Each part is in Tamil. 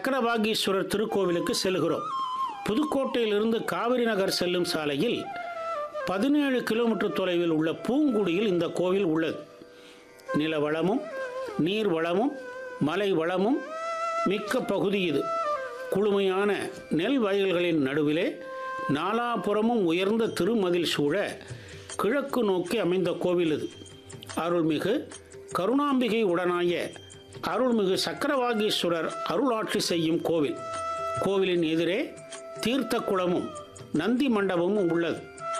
சக்கரபாகீஸ்வரர் திருக்கோவிலுக்கு செல்கிறோம் புதுக்கோட்டையிலிருந்து காவிரி நகர் செல்லும் சாலையில் பதினேழு கிலோமீட்டர் தொலைவில் உள்ள பூங்குடியில் இந்த கோவில் உள்ளது நில வளமும் நீர் வளமும் மலை வளமும் மிக்க பகுதி இது குளுமையான நெல் வயல்களின் நடுவிலே நாலாபுறமும் உயர்ந்த திருமதில் சூழ கிழக்கு நோக்கி அமைந்த கோவில் இது அருள்மிகு கருணாம்பிகை உடனாய அருள்மிகு சக்கரவாகீஸ்வரர் அருளாட்சி செய்யும் கோவில் கோவிலின் எதிரே தீர்த்த குளமும் நந்தி மண்டபமும் உள்ளது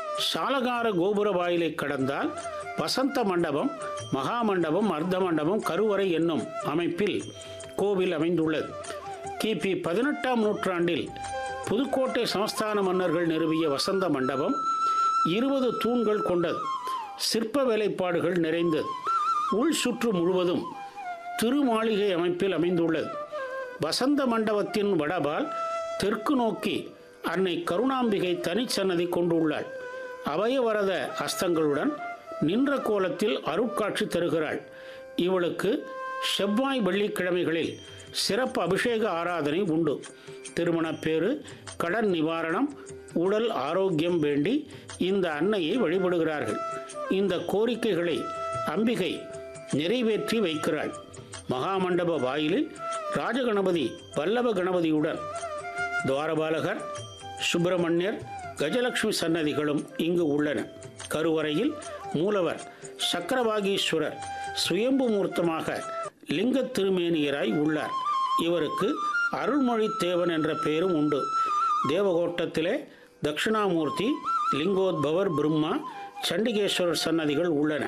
சாலகார கோபுர வாயிலை கடந்தால் வசந்த மண்டபம் மகா மண்டபம் அர்த்த மண்டபம் கருவறை என்னும் அமைப்பில் கோவில் அமைந்துள்ளது கிபி பதினெட்டாம் நூற்றாண்டில் புதுக்கோட்டை சமஸ்தான மன்னர்கள் நிறுவிய வசந்த மண்டபம் இருபது தூண்கள் கொண்டது சிற்ப வேலைப்பாடுகள் நிறைந்தது உள் சுற்று முழுவதும் திருமாளிகை அமைப்பில் அமைந்துள்ளது வசந்த மண்டபத்தின் வடபால் தெற்கு நோக்கி அன்னை கருணாம்பிகை தனிச்சன்னதி கொண்டுள்ளாள் அபயவரத அஸ்தங்களுடன் நின்ற கோலத்தில் அருட்காட்சி தருகிறாள் இவளுக்கு செவ்வாய் வெள்ளிக்கிழமைகளில் சிறப்பு அபிஷேக ஆராதனை உண்டு திருமணப்பேறு கடன் நிவாரணம் உடல் ஆரோக்கியம் வேண்டி இந்த அன்னையை வழிபடுகிறார்கள் இந்த கோரிக்கைகளை அம்பிகை நிறைவேற்றி வைக்கிறாள் மகாமண்டப வாயிலில் ராஜகணபதி வல்லப கணபதியுடன் துவாரபாலகர் சுப்பிரமணியர் கஜலட்சுமி சன்னதிகளும் இங்கு உள்ளன கருவறையில் மூலவர் சக்கரவாகீஸ்வரர் சுயம்பு மூர்த்தமாக லிங்க திருமேனியராய் உள்ளார் இவருக்கு அருள்மொழி தேவன் என்ற பெயரும் உண்டு தேவகோட்டத்திலே தட்சிணாமூர்த்தி லிங்கோத்பவர் பிரம்மா சண்டிகேஸ்வரர் சன்னதிகள் உள்ளன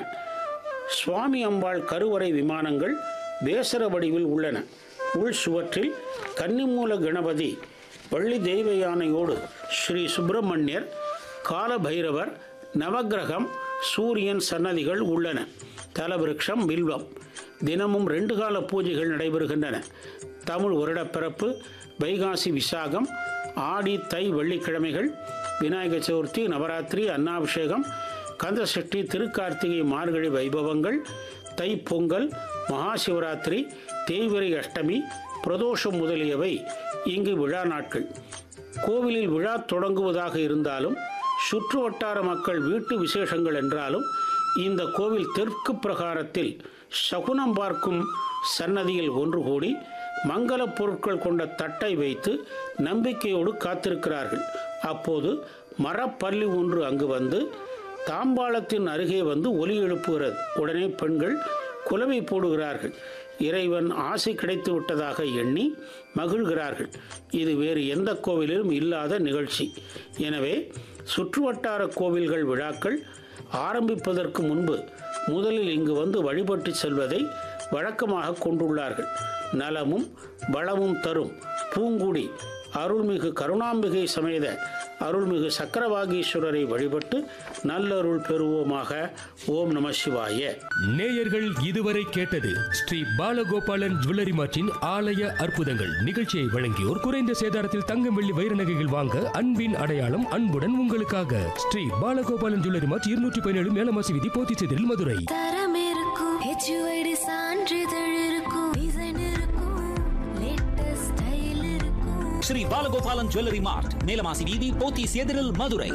சுவாமி அம்பாள் கருவறை விமானங்கள் வேசர வடிவில் உள்ளன உள் சுவற்றில் கன்னிமூல கணபதி வள்ளி தெய்வ யானையோடு ஸ்ரீ சுப்பிரமணியர் காலபைரவர் நவக்கிரகம் சூரியன் சன்னதிகள் உள்ளன தலவிருட்சம் வில்வம் தினமும் ரெண்டு கால பூஜைகள் நடைபெறுகின்றன தமிழ் வருடப்பிறப்பு வைகாசி விசாகம் ஆடி தை வெள்ளிக்கிழமைகள் விநாயகர் சதுர்த்தி நவராத்திரி அன்னாபிஷேகம் கந்தசஷ்டி திருக்கார்த்திகை மார்கழி வைபவங்கள் தைப்பொங்கல் மகாசிவராத்திரி தேய்விரை அஷ்டமி பிரதோஷம் முதலியவை இங்கு விழா நாட்கள் கோவிலில் விழா தொடங்குவதாக இருந்தாலும் சுற்று வட்டார மக்கள் வீட்டு விசேஷங்கள் என்றாலும் இந்த கோவில் தெற்கு பிரகாரத்தில் சகுனம் பார்க்கும் சன்னதியில் ஒன்று கூடி மங்கள பொருட்கள் கொண்ட தட்டை வைத்து நம்பிக்கையோடு காத்திருக்கிறார்கள் அப்போது மரப்பள்ளி ஒன்று அங்கு வந்து தாம்பாளத்தின் அருகே வந்து ஒலி எழுப்புகிறது உடனே பெண்கள் குலவை போடுகிறார்கள் இறைவன் ஆசை கிடைத்து விட்டதாக எண்ணி மகிழ்கிறார்கள் இது வேறு எந்த கோவிலிலும் இல்லாத நிகழ்ச்சி எனவே சுற்றுவட்டார கோவில்கள் விழாக்கள் ஆரம்பிப்பதற்கு முன்பு முதலில் இங்கு வந்து வழிபட்டு செல்வதை வழக்கமாக கொண்டுள்ளார்கள் நலமும் வளமும் தரும் பூங்குடி அருள்மிகு கருணாம்பிகை சமேத அருள்மிகு சக்கரவாகீஸ்வரரை வழிபட்டு நல்லருள் பெறுவோமாக ஓம் நம சிவாய நேயர்கள் இதுவரை கேட்டது ஸ்ரீ பாலகோபாலன் ஜுவல்லரி மார்ட்டின் ஆலய அற்புதங்கள் நிகழ்ச்சியை வழங்கியோர் குறைந்த சேதாரத்தில் தங்கம் வெள்ளி வைர நகைகள் வாங்க அன்பின் அடையாளம் அன்புடன் உங்களுக்காக ஸ்ரீ பாலகோபாலன் ஜுவல்லரி மார்ட் இருநூற்றி பதினேழு மேலமாசி விதி போத்திச்செதில் மதுரை தரம் இருக்கும் ஹெச்யூஐடி சான்றிதழ் இருக்கும் டிசைன் இருக்கும் லேட்டஸ்ட் ஸ்டைல் இருக்கும் ஸ்ரீ பாலகோபாலன் ஜுவல்லரி மார்ட் நீலமாசி வீதி போத்தீஸ் எதிரில் மதுரை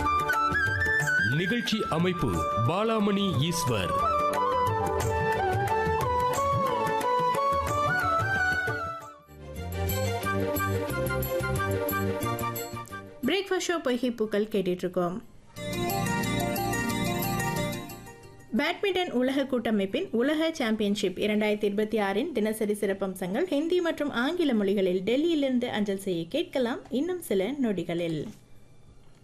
நிகழ்ச்சி அமைப்பு பாலாமணி ஈஸ்வர் பிரேக்ஃபாஸ்ட் ஷோ பொய்கை பூக்கள் கேட்டுட்டு இருக்கோம் பேட்மிண்டன் உலக கூட்டமைப்பின் உலக சாம்பியன்ஷிப் இரண்டாயிரத்தி இருபத்தி ஆறின் தினசரி சிறப்பம்சங்கள் ஹிந்தி மற்றும் ஆங்கில மொழிகளில் டெல்லியிலிருந்து அஞ்சல் செய்ய கேட்கலாம் இன்னும் சில நொடிகளில்